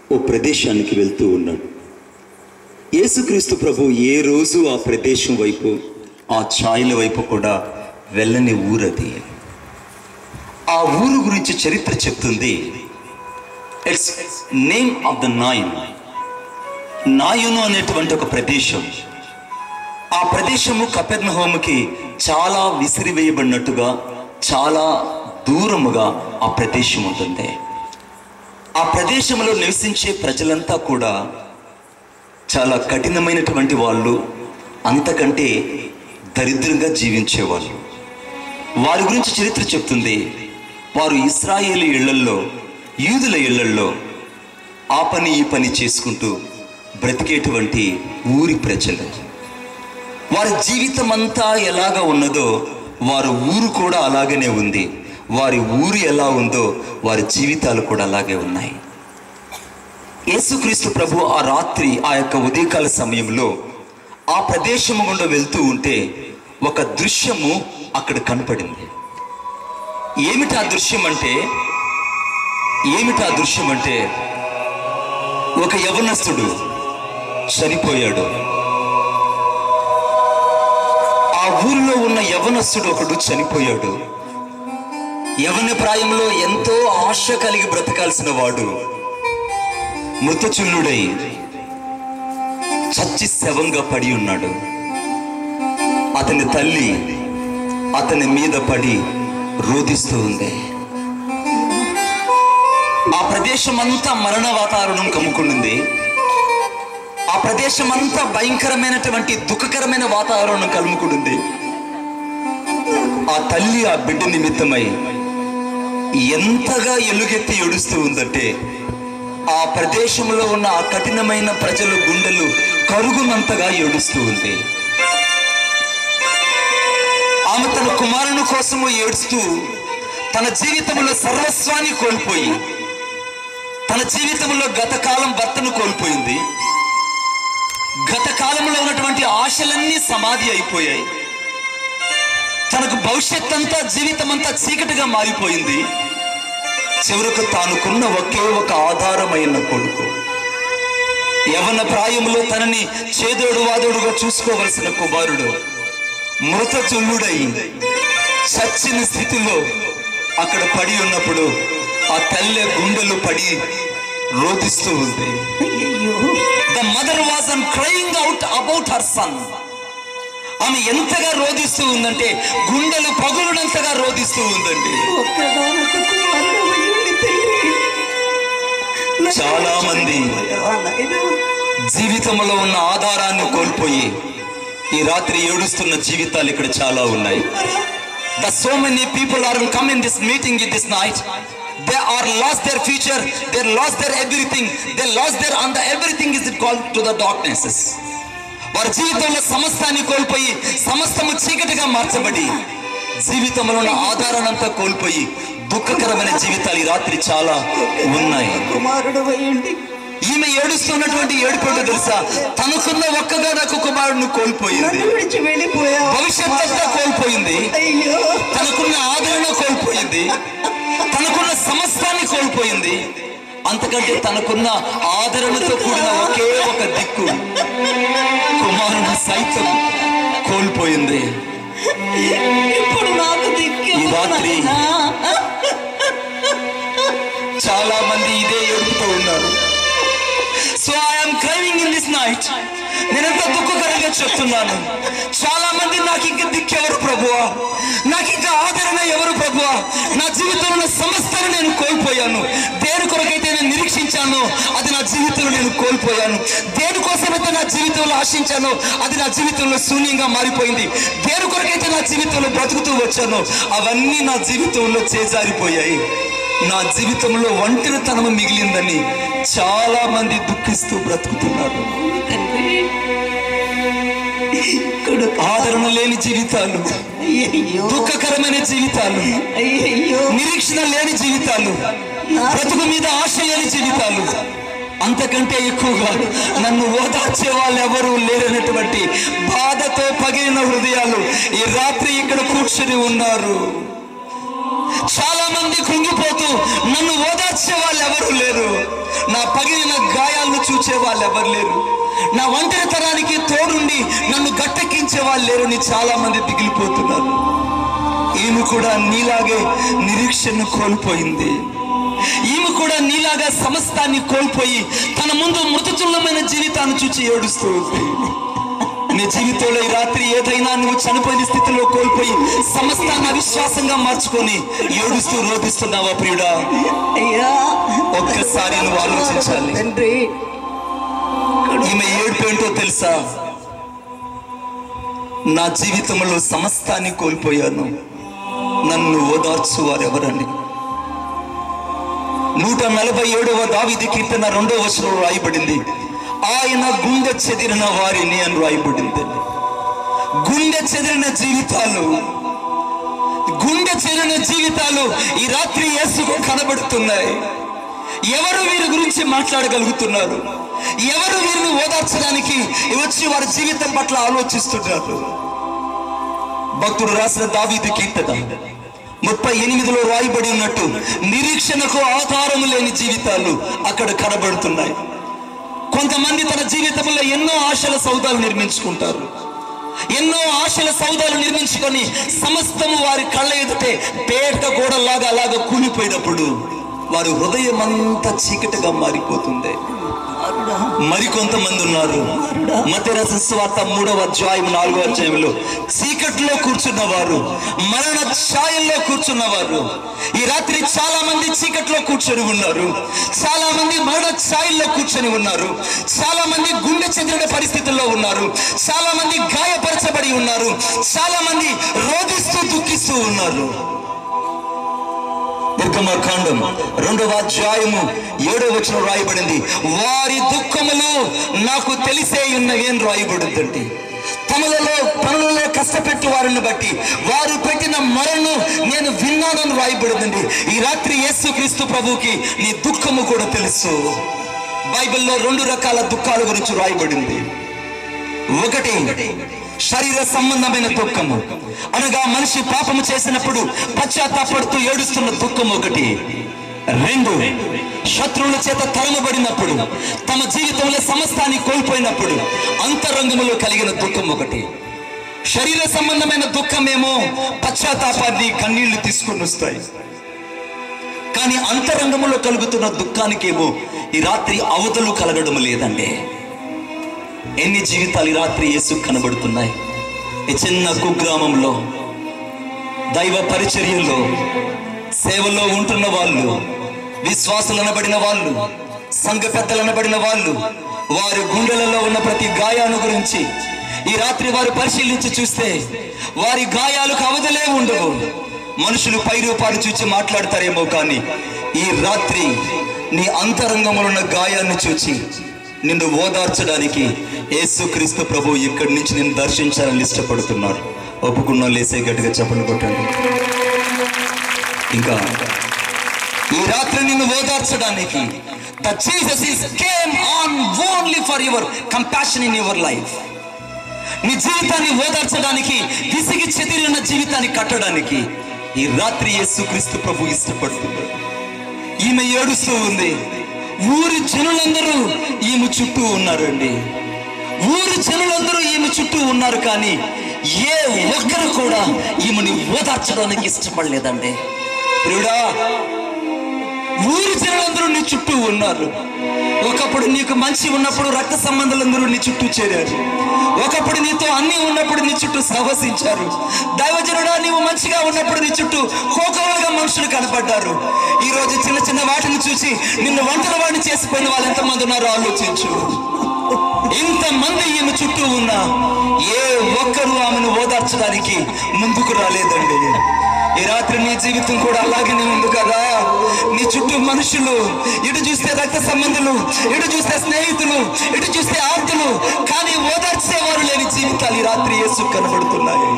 ఓ ప్రదేశానికి వెళ్తూ ఉన్నాడు యేసుక్రీస్తు ప్రభు ఏ రోజు ఆ ప్రదేశం వైపు ఆ ఛాయల వైపు కూడా వెళ్ళని ఊరది ఆ ఊరు గురించి చరిత్ర చెప్తుంది ఇట్స్ నేమ్ ఆఫ్ ద నాయన్ నాయును అనేటువంటి ఒక ప్రదేశం ఆ ప్రదేశము కపెర్నహోముకి చాలా విసిరివేయబడినట్టుగా చాలా దూరముగా ఆ ప్రదేశం ఉంటుంది ఆ ప్రదేశంలో నివసించే ప్రజలంతా కూడా చాలా కఠినమైనటువంటి వాళ్ళు అంతకంటే దరిద్రంగా జీవించేవాళ్ళు వారి గురించి చరిత్ర చెప్తుంది వారు ఇస్రాయేలు ఇళ్లల్లో యూదుల ఇళ్లల్లో ఆ పని ఈ పని చేసుకుంటూ బ్రతికేటువంటి ఊరి ప్రజలు వారి జీవితం అంతా ఎలాగ ఉన్నదో వారి ఊరు కూడా అలాగనే ఉంది వారి ఊరు ఎలా ఉందో వారి జీవితాలు కూడా అలాగే ఉన్నాయి యేసుక్రీస్తు ప్రభు ఆ రాత్రి ఆ యొక్క ఉదయకాల సమయంలో ఆ ప్రదేశము గుండా వెళ్తూ ఉంటే ఒక దృశ్యము అక్కడ కనపడింది ఏమిటి ఆ దృశ్యం అంటే ఏమిటి ఆ దృశ్యం అంటే ఒక యవనస్తుడు చనిపోయాడు ఆ ఊరిలో ఉన్న యవనస్తుడు ఒకడు చనిపోయాడు యవన ప్రాయంలో ఎంతో ఆశ కలిగి బ్రతకాల్సిన వాడు మృతచుల్లుడై చచ్చి శవంగా పడి ఉన్నాడు అతని తల్లి అతని మీద పడి రోధిస్తూ ఉంది ఆ ప్రదేశం అంతా మరణ వాతావరణం కమ్ముకుంది ఆ ప్రదేశం అంతా భయంకరమైనటువంటి దుఃఖకరమైన వాతావరణం కలుముకుంది ఆ తల్లి ఆ బిడ్డ నిమిత్తమై ఎంతగా ఎలుగెత్తి ఏడుస్తూ ఉందంటే ఆ ప్రదేశంలో ఉన్న ఆ కఠినమైన ప్రజల గుండెలు కరుగునంతగా ఏడుస్తూ ఉంది ఆమె తన కుమారుని కోసము ఏడుస్తూ తన జీవితంలో సర్వస్వాన్ని కోల్పోయి తన జీవితంలో గత కాలం భర్తను కోల్పోయింది గత కాలంలో ఉన్నటువంటి ఆశలన్నీ సమాధి అయిపోయాయి తనకు భవిష్యత్ అంతా జీవితం అంతా చీకటిగా మారిపోయింది చివరకు తానుకున్న ఒకే ఒక ఆధారమైన కొడుకు యవన ప్రాయంలో తనని చేదోడు వాదోడుగా చూసుకోవలసిన కుమారుడు మృత చుల్లుడై చచ్చిన స్థితిలో అక్కడ పడి ఉన్నప్పుడు ఆ తల్లి గుండెలు పడి రోధిస్తూ ఉంది the mother was an crying out about her son ఆమె ఎంతగా రోధిస్తూ ఉందంటే గుండెలు పగులునంతగా రోధిస్తూ ఉందండి ఒక్కగానొక్క కుమారుడు అయ్యుండి తండ్రి. నా చాలా మంది ఆ నాయనా, జీవితంలో ఉన్న ఆధారాన్ని కోల్పోయి ఈ రాత్రి ఏడుస్తున్న జీవితాలు ఇక్కడ చాలా ఉన్నాయి the so many people are come in this meeting in this night they are lost their future they lost their everything they lost their on the everything is it call to the darknesses వారి జీవితంలో సమస్తాన్ని కోల్పోయి సమస్తము చీకటిగా మార్చబడి జీవితంలో ఉన్న ఆధారాన్నంతా కోల్పోయి దుఃఖకరమైన జీవితాలు ఈ రాత్రి చాలా ఉన్నాయి కుమారుడు అయ్యుండి ఈమె ఏడుస్తున్నటువంటి ఏడుపేటో తెలుసా తనకున్న ఒక్కగా నాకు కుమారుడిని కోల్పోయింది నన్ను విడిచి వెళ్ళిపోయావు భవిష్యత్ అంతా కోల్పోయింది అయ్యో తనకున్న ఆదరణ కోల్పోయింది తనకున్న సమస్తాన్ని కోల్పోయింది అంతకంటే తనకున్న ఆదరణతో కూడిన ఒకే ఒక దిక్కు కుమారుడు సైతం కోల్పోయింది ఇప్పుడు నాకు దిక్కు ఈ రాత్రి చాలా మంది ఇదే ఏడుపుతూ ఉన్నారు so I'm craving in this night నేను ఎంత దుఃఖకరంగా చెప్తున్నాను చాలా మంది నాకు ఇంక దిక్కెవరు ప్రభువా నాకు ఇంకా ఆదరణ ఎవరు ప్రభువా నా జీవితంలో ఉన్న సమస్తాన్ని నేను కోల్పోయాను దేని కొరకైతే నేను నిరీక్షించాను అది నా జీవితంలో నేను కోల్పోయాను దేని కోసమైతే నా జీవితంలో ఆశించానో అది నా జీవితంలో శూన్యంగా మారిపోయింది దేని కొరకైతే నా జీవితంలో బ్రతుకుతూ వచ్చానో అవన్నీ నా జీవితంలో చేజారిపోయాయి నా జీవితంలో ఒంటరితనము మిగిలిందని చాలా మంది దుఃఖిస్తూ బ్రతుకుతున్నారు తండ్రి కొడుకు ఆదరణ లేని జీవితాలు అయ్యయ్యో దుఃఖకరమైన జీవితాలు అయ్యయ్యో నిరీక్షణ లేని జీవితాలు బ్రతుకు మీద ఆశ లేని జీవితాలు అంతకంటే ఎక్కువగా నన్ను ఓదార్చే వాళ్ళు ఎవరు లేరనటువంటి బాధతో పగిలిన హృదయాలు ఈ రాత్రి ఇక్కడ కూర్చుని ఉన్నారు చాలా మంది కృంగిపోతూ నన్ను ఓదార్చే వాళ్ళు ఎవరు లేరు నా పగిలిన గాయాలను చూచే వాళ్ళు ఎవరు లేరు నా ఒంటరితనానికి తోడుండి నన్ను గట్టెక్కించే వాళ్ళు లేరు అని చాలా మంది దిగిలిపోతున్నారు ఈమె కూడా నీలాగే నిరీక్షను కోల్పోయింది ఈమె కూడా నీలాగా సమస్తాన్ని కోల్పోయి తన ముందు మృతతుల్యమైన జీవితాన్ని చూచి ఏడుస్తూ ఉంది నీ జీవితంలో ఈ రాత్రి ఏదైనా నువ్వు చనిపోయిన స్థితిలో కోల్పోయి సమస్తాన్ని అవిశ్వాసంగా మార్చుకొని ఏడుస్తూ రోధిస్తున్నావా ప్రియుడా అయ్యా ఒక్కసారి నువ్వు ఆలోచించాలి తండ్రి ఈమె ఏడుపు ఏంటో తెలుసా నా జీవితంలో సమస్తాన్ని కోల్పోయాను నన్ను ఓదార్చు వారెవరని నూట నలభై ఏడవ దావిది కీర్తన రెండవ వచనం రాయబడింది ఆయన గుండె చెదిరిన వారిని అని రాయబడింది గుండె చెదిరిన జీవితాలు గుండె చెదిరిన జీవితాలు ఈ రాత్రి యేసుకు కనబడుతున్నాయి ఎవరు వీరి గురించి మాట్లాడగలుగుతున్నారు ఎవరు వీరిని ఓదార్చడానికి వచ్చి వారి జీవితం పట్ల ఆలోచిస్తున్నారు భక్తుడు రాసిన దావీదు కీర్తన ముప్పై ఎనిమిదిలో రాయబడి ఉన్నట్టు నిరీక్షణకు ఆధారము లేని జీవితాలు అక్కడ కనబడుతున్నాయి కొంతమంది తన జీవితంలో ఎన్నో ఆశల సౌదాలు నిర్మించుకుంటారు ఎన్నో ఆశల సౌదాలు నిర్మించుకొని సమస్తము వారి కళ్ళ ఎదుటే పేట గోడలాగా అలాగా కూలిపోయినప్పుడు వారి హృదయం అంతా చీకటిగా మారిపోతుంది మారుడా మరికొంతమంది ఉన్నారు మధ్యరస స్వార్త మూడవ అధ్యాయం నాలుగో అధ్యాయంలో చీకట్లో కూర్చున్న వారు మరణ ఛాయల్లో కూర్చున్నవారు ఈ రాత్రి చాలా మంది చీకట్లో కూర్చొని ఉన్నారు చాలా మంది మరణ ఛాయల్లో కూర్చొని ఉన్నారు చాలా మంది గుండె చెదిరిన పరిస్థితుల్లో ఉన్నారు చాలా మంది గాయపరచబడి ఉన్నారు చాలా మంది రోధిస్తూ దుఃఖిస్తూ ఉన్నారు నిర్గమకాండం రెండవ అధ్యాయము ఏడవ వచనం రాయబడింది వారి దుఃఖములు నాకు తెలిసే ఉన్నవి అని రాయబడిందండి తమలలో పనులలో కష్టపెట్టు వారిని బట్టి వారు పెట్టిన మరణు నేను విన్నానని రాయబడిందండి ఈ రాత్రి యేసుక్రీస్తు ప్రభుకి నీ దుఃఖము కూడా తెలుసు బైబిల్లో రెండు రకాల దుఃఖాల గురించి రాయబడింది ఒకటి శరీర సంబంధమైన దుఃఖము అనగా మనిషి పాపము చేసినప్పుడు పశ్చాత్తాపడుతూ ఏడుస్తున్న దుఃఖం ఒకటి రెండు శత్రువుల చేత తరమబడినప్పుడు తమ జీవితంలో సమస్తాన్ని కోల్పోయినప్పుడు అంతరంగములో కలిగిన దుఃఖం ఒకటి శరీర సంబంధమైన దుఃఖమేమో పశ్చాత్తాపాన్ని కన్నీళ్లు తీసుకొని వస్తాయి కానీ అంతరంగములో కలుగుతున్న దుఃఖానికేమో ఈ రాత్రి అవతలు కలగడం లేదండి ఎన్ని జీవితాలు ఈ రాత్రి యేసు కనబడుతున్నాయి ఈ చిన్న కుగ్రామంలో దైవ పరిచర్యలో సేవలో ఉంటున్న వాళ్ళు విశ్వాసులు అనబడిన వాళ్ళు సంఘ పెద్దలు అనబడిన వాళ్ళు వారి గుండెలలో ఉన్న ప్రతి గాయాను గురించి ఈ రాత్రి వారు పరిశీలించి చూస్తే వారి గాయాలకు అవధలే ఉండవు మనుషులు పై రూపాలు చూచి మాట్లాడతారేమో కానీ ఈ రాత్రి నీ అంతరంగంలో ఉన్న గాయాన్ని చూచి నిన్ను ఓదార్చడానికి యేసుక్రీస్తు ప్రభు ఇక్కడి నుంచి నేను దర్శించాలని ఇష్టపడుతున్నారు ఒప్పుకున్న లేసే గట్టిగా చెప్పలు కొట్టండి ఇంకా ఈ రాత్రి నిన్ను ఓదార్చడానికి the Jesus is came on only for your compassion in your life నీ జీవితాన్ని ఓదార్చడానికి విసిగి చెదిరిన జీవితాన్ని కట్టడానికి ఈ రాత్రి యేసుక్రీస్తు ప్రభు ఇష్టపడుతున్నాడు ఈమె ఏడుస్తూ ఉంది ఊరి జనులందరూ ఈమె చుట్టూ ఉన్నారండి ఊరి జనులందరూ ఈమె చుట్టూ ఉన్నారు కానీ ఏ ఒక్కరు కూడా ఈమెని ఓదార్చడానికి ఇష్టపడలేదండి ప్రియుడా ఊరి జనులందరూ నీ చుట్టూ ఉన్నారు ఒకప్పుడు నీకు మంచి ఉన్నప్పుడు రక్త సంబంధాలందరూ నీ చుట్టూ చేరారు ఒకప్పుడు నీతో అన్ని ఉన్నప్పుడు నీ చుట్టూ సహవసించారు దైవజనుడా నీవు మంచిగా ఉన్నప్పుడు నీ చుట్టూ కోకలుగా మనుషులు కనపడ్డారు ఈ రోజు చిన్న చిన్న వాటిని చూసి నిన్ను ఒంటరి వాడిని చేసిపోయిన వాళ్ళు ఎంతమంది ఉన్నారో ఆలోచించు ఇంతమంది ఈమె చుట్టూ ఉన్నా ఏ ఒక్కరు ఆమెను ఓదార్చడానికి ముందుకు రాలేదండి ఈ రాత్రి నీ జీవితం కూడా అలాగనే ఉంది కదా నీ చుట్టూ మనుషులు ఇటు చూస్తే రక్త సంబంధులు ఇటు చూస్తే స్నేహితులు ఇటు చూస్తే ఆర్తులు కానీ ఓదార్చేవారు లేని జీవితాలు ఈ రాత్రి యేసు కనబడుతున్నాయి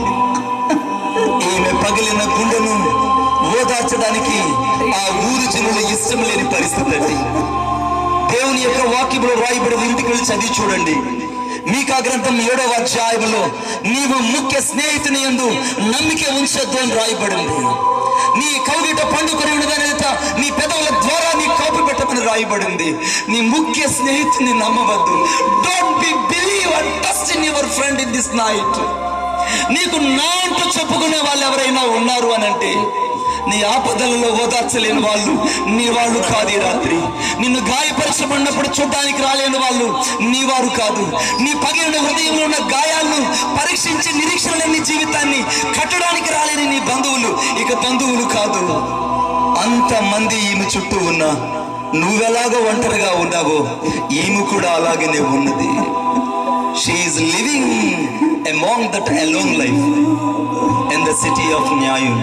ఈమె పగిలిన గుండెను ఓదార్చడానికి ఆ ఊరు జనులు ఇష్టం లేని పరిస్థితి అండి దేవుని యొక్క వాక్యంలో రాయబడిన ఇంటికి వెళ్ళి చదివి చూడండి మీకా గ్రంథం ఏడవ అధ్యాయంలో నీవు ముఖ్య స్నేహితుని యందు నమ్మిక ఉంచొద్దు అని రాయబడింది నీ కౌగిట పండుకొని ఉండదనేత నీ పెదవుల ద్వారా నీ కాపు పెట్టమని రాయబడింది నీ ముఖ్య స్నేహితుని నమ్మవద్దు don't be believe and trust in your friend in this night నీకు నా అంటూ చెప్పుకునే వాళ్ళు ఎవరైనా ఉన్నారు అని అంటే నీ ఆపదలలో ఓదార్చలేని వాళ్ళు నీ వాళ్ళు కాదు ఈ రాత్రి నిన్ను గాయపరచబడినప్పుడు చూడడానికి రాలేని వాళ్ళు నీ వారు కాదు నీ పగిలిన హృదయంలో ఉన్న గాయాలను పరీక్షించి నిరీక్షణ లేని జీవితాన్ని కట్టడానికి రాలేని నీ బంధువులు ఇక బంధువులు కాదు అంతమంది ఈమె చుట్టూ ఉన్నా నువ్వెలాగో ఒంటరిగా ఉన్నావో ఈమె కూడా అలాగనే ఉన్నది she is living among that alone life in the city of న్యాయం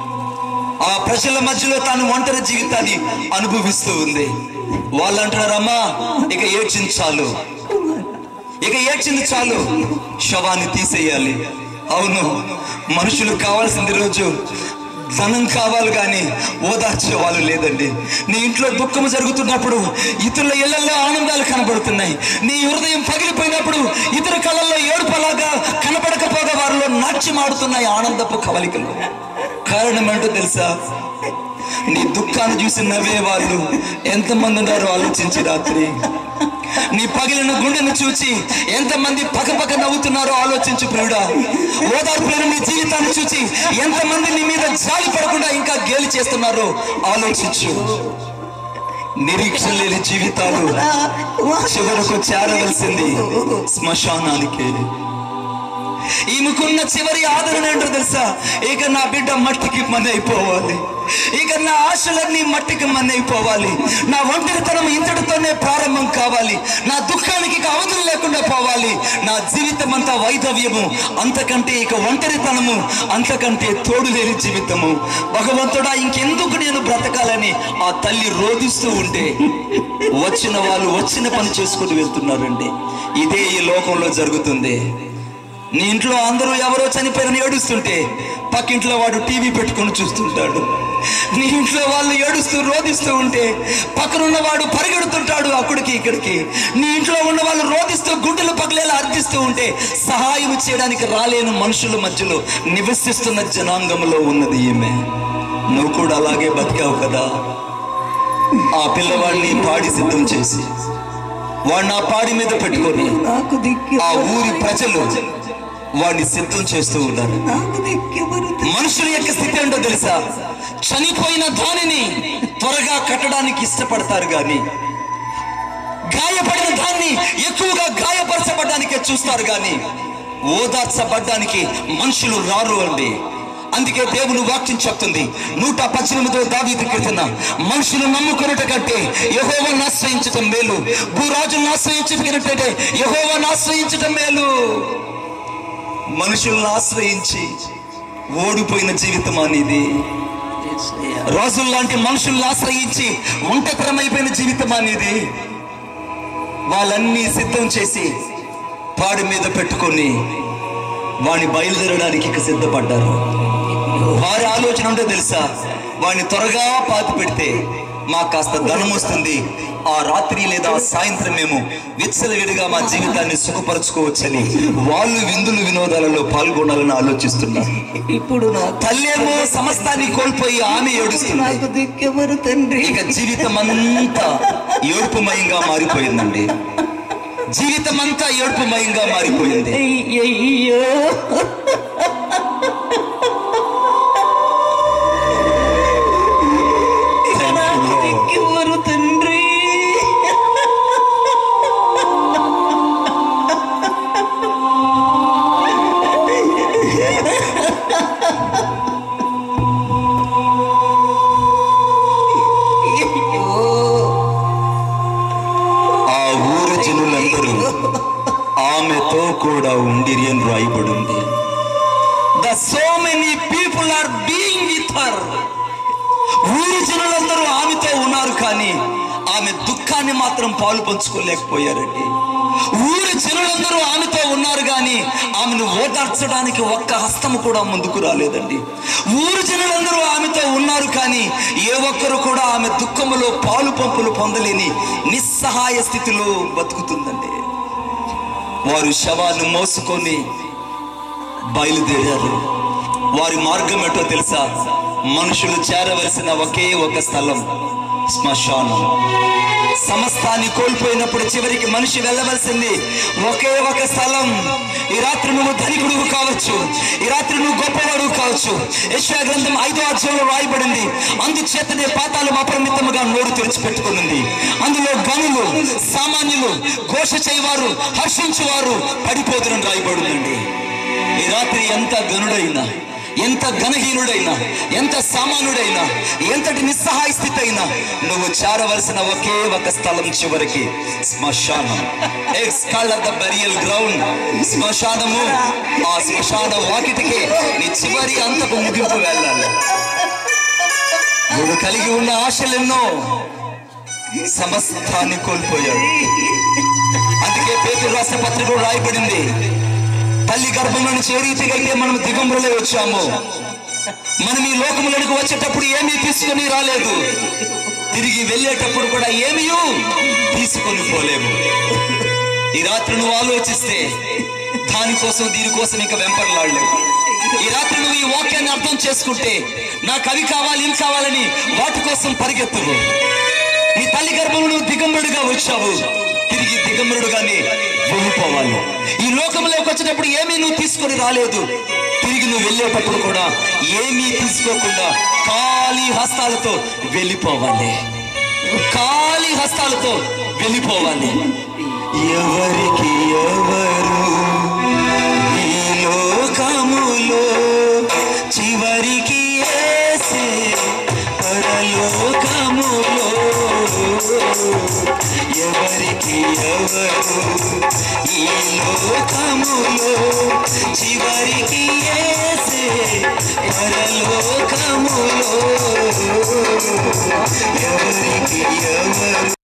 ఆ ప్రజల మధ్యలో తాను ఒంటరి జీవితాన్ని అనుభవిస్తూ ఉంది వాళ్ళు అంటున్నారమ్మా ఇక ఏడ్చింది చాలు ఇక ఏడ్చింది చాలు శవాన్ని తీసేయాలి అవును మనుషులు కావాల్సింది రోజు ధనం కావాలి కానీ ఓదార్చే వాళ్ళు లేదండి నీ ఇంట్లో దుఃఖం జరుగుతున్నప్పుడు ఇతరుల ఇళ్లలో ఆనందాలు కనబడుతున్నాయి నీ హృదయం పగిలిపోయినప్పుడు ఇతర కళ్ళల్లో ఏడుపలాగా కనపడకపోగా వారిలో నాట్యం ఆడుతున్నాయి ఆనందపు కవలికలు కారణం ఏంటో తెలుసా నీ దుఃఖాన్ని చూసి నవ్వే వాళ్ళు ఎంతమంది ఉన్నారో ఆలోచించి రాత్రి నీ పగిలిన గుండెను చూచి ఎంతమంది పక్కపక్క నవ్వుతున్నారో ఆలోచించు ప్రియుడా ఓదార్పులను నీ జీవితాన్ని చూచి ఎంతమంది నీ మీద జాలి పడకుండా ఇంకా గేలి చేస్తున్నారో ఆలోచించు నిరీక్షణ లేని జీవితాలు చివరకు చేరవలసింది శ్మశానానికి ఈమెకున్న చివరి ఆదరణ ఏంటో తెలుసా ఇక నా బిడ్డ మట్టికి మని అయిపోవాలి ఇక నా ఆశలన్నీ మట్టికి మని అయిపోవాలి నా ఒంటరితనం ఇంతటితోనే ప్రారంభం కావాలి నా దుఃఖానికి ఇక అవధులు లేకుండా పోవాలి నా జీవితం అంతా వైధవ్యము అంతకంటే ఇక ఒంటరితనము అంతకంటే తోడు లేని జీవితము భగవంతుడా ఇంకెందుకు నేను బ్రతకాలని ఆ తల్లి రోధిస్తూ ఉంటే వచ్చిన వాళ్ళు వచ్చిన పని చేసుకుని వెళ్తున్నారండి ఇదే ఈ లోకంలో జరుగుతుంది నీ ఇంట్లో అందరూ ఎవరో చనిపోయారని ఏడుస్తుంటే పక్కింట్లో వాడు టీవీ పెట్టుకొని చూస్తుంటాడు నీ ఇంట్లో వాళ్ళు ఏడుస్తూ రోధిస్తూ ఉంటే పక్కనున్న వాడు పరిగెడుతుంటాడు అక్కడికి ఇక్కడికి నీ ఇంట్లో ఉన్న వాళ్ళు రోధిస్తూ గుడ్డలు పగలేలా అర్థిస్తూ ఉంటే సహాయం చేయడానికి రాలేని మనుషుల మధ్యలో నివసిస్తున్న జనాంగంలో ఉన్నది ఈమె నువ్వు కూడా అలాగే బతికావు కదా ఆ పిల్లవాడిని పాడి సిద్ధం చేసి వాడిని ఆ పాడి మీద పెట్టుకొని నాకు దిక్కు ఆ ఊరి ప్రజలు వాడిని సిద్ధం చేస్తూ ఉన్నారు నాకు దిక్కెవరు మనుషుల యొక్క స్థితి ఏంటో తెలుసా చనిపోయిన దానిని త్వరగా కట్టడానికి ఇష్టపడతారు గాని గాయపడిన దాన్ని ఎక్కువగా గాయపరచబడ్డానికే చూస్తారు గాని ఓదార్చబడ్డానికి మనుషులు రారు అండి అందుకే దేవుని వాక్యం చెప్తుంది నూట పద్దెనిమిదో దావీదు కీర్తన మనుషులు నమ్ముకున్నట కంటే యహోవాను ఆశ్రయించటం మేలు భూరాజులను ఆశ్రయించటం కంటే యహోవాను ఆశ్రయించటం మేలు మనుషులను ఆశ్రయించి ఓడిపోయిన జీవితం అనేది రాజులు లాంటి మనుషులను ఆశ్రయించి ఒంటతరమైపోయిన జీవితం అనేది వాళ్ళన్నీ సిద్ధం చేసి పాడి మీద పెట్టుకొని వాడిని బయలుదేరడానికి ఇక సిద్ధపడ్డారు వారి ఆలోచన ఉంటే తెలుసా వాడిని త్వరగా పాతి పెడితే మాకు కాస్త ధనం వస్తుంది ఆ రాత్రి లేదా సాయంత్రం మేము విచ్చలవిడిగా మా జీవితాన్ని సుఖపరచుకోవచ్చని వాళ్ళు విందులు వినోదాలలో పాల్గొనాలని ఆలోచిస్తున్నారు ఇప్పుడు నాకు తల్లేమో సమస్తాన్ని కోల్పోయి ఆమె ఏడుస్తున్నారు నాకు దిక్కెవరు తండ్రి ఇక జీవితం అంతా ఏడుపుమయంగా మారిపోయిందండి జీవితం అంతా ఏడుపుమయంగా మారిపోయింది అయ్యయ్యో నాకు దిక్కెవరు తండ్రి అయ్యో ఆ ఊరు జనులందరూ ఆమెతో కూడా ఉండిరి అని రాయబడింది the so many people are being with her ఊరి జనులందరూ ఆమెతో ఉన్నారు కానీ ఆమె దుఃఖాన్ని మాత్రం పాలు పంచుకోలేకపోయారండి ఊరి జనులందరూ ఆమెతో ఉన్నారు కానీ ఆమెను ఓదార్చడానికి ఒక్క హస్తము కూడా ముందుకు రాలేదండి ఊరి జనులందరూ ఆమెతో ఉన్నారు కానీ ఏ ఒక్కరు కూడా ఆమె దుఃఖములో పాలు పంపులు పొందలేని నిస్సహాయ స్థితిలో బతుకుతుందండి వారు శవాన్ని మోసుకొని బయలుదేరారు వారి మార్గం ఏంటో తెలుసా మనుషులు చేరవలసిన ఒకే ఒక స్థలం శ్మశానం సమస్తాన్ని కోల్పోయినప్పుడు చివరికి మనిషి వెళ్ళవలసింది ఒకే ఒక స్థలం ఈ రాత్రి నువ్వు ధనికుడు కావచ్చు ఈ రాత్రి నువ్వు గొప్పవాడు కావచ్చు యశ్వా గ్రంథం ఐదో అధ్యాయంలో రాయబడింది అందుచేతనే పాతాలు అపరిమితముగా నోరు తెరిచిపెట్టుకునింది అందులో గనులు సామాన్యులు ఘోష చేయవారు హర్షించువారు పడిపోతున్న రాయబడిందండి ఈ రాత్రి ఎంత గనుడైనా ఎంత ఘనహీనుడైనా ఎంత సామాన్యుడైనా ఎంతటి నిస్సహాయ స్థితి అయినా నువ్వు చేరవలసిన ఒకే ఒక స్థలం చివరికి శ్మశానం ex call the burial ground శ్మశానము ఆ శ్మశాన వాకిటికి నీ చివరి అంతకు ముగింపు వెళ్ళాలి నువ్వు కలిగి ఉన్న ఆశలెన్నో సమస్తాన్ని కోల్పోయాడు అందుకే పేతురు రాసిన పత్రికలో రాయబడింది తల్లి గర్భంలో నుంచి ఏ రీతిగా అయితే మనం దిగంబరులే వచ్చాము మనం ఈ లోకములకు వచ్చేటప్పుడు ఏమీ తీసుకొని రాలేదు తిరిగి వెళ్ళేటప్పుడు కూడా ఏమీ తీసుకొని పోలేము ఈ రాత్రి నువ్వు ఆలోచిస్తే దానికోసం దీనికోసం ఇంకా వెంపర్లాడలేవు ఈ రాత్రి నువ్వు ఈ వాక్యాన్ని అర్థం చేసుకుంటే నాకు అవి కావాలి ఇవి కావాలని వాటి కోసం పరిగెత్తువు నీ తల్లి గర్భంలో నువ్వు దిగంబరుడుగా వచ్చావు తిరిగి దిగంబరుడుగానే వెళ్ళిపోవాలి ఈ లోకంలోకి వచ్చేటప్పుడు ఏమీ నువ్వు తీసుకొని రాలేదు తిరిగి నువ్వు వెళ్ళేటప్పుడు కూడా ఏమీ తీసుకోకుండా ఖాళీ హస్తాలతో వెళ్ళిపోవాలి ఖాళీ హస్తాలతో వెళ్ళిపోవాలి ఎవరికి ఎవరు ఈ లోకములో చివరికి ఏసే పరలోకములో ఎవరికి ఎవరు ఈ లోకములో చివరికి ఏసే పరలోకములో ఎవరికి ఎవరు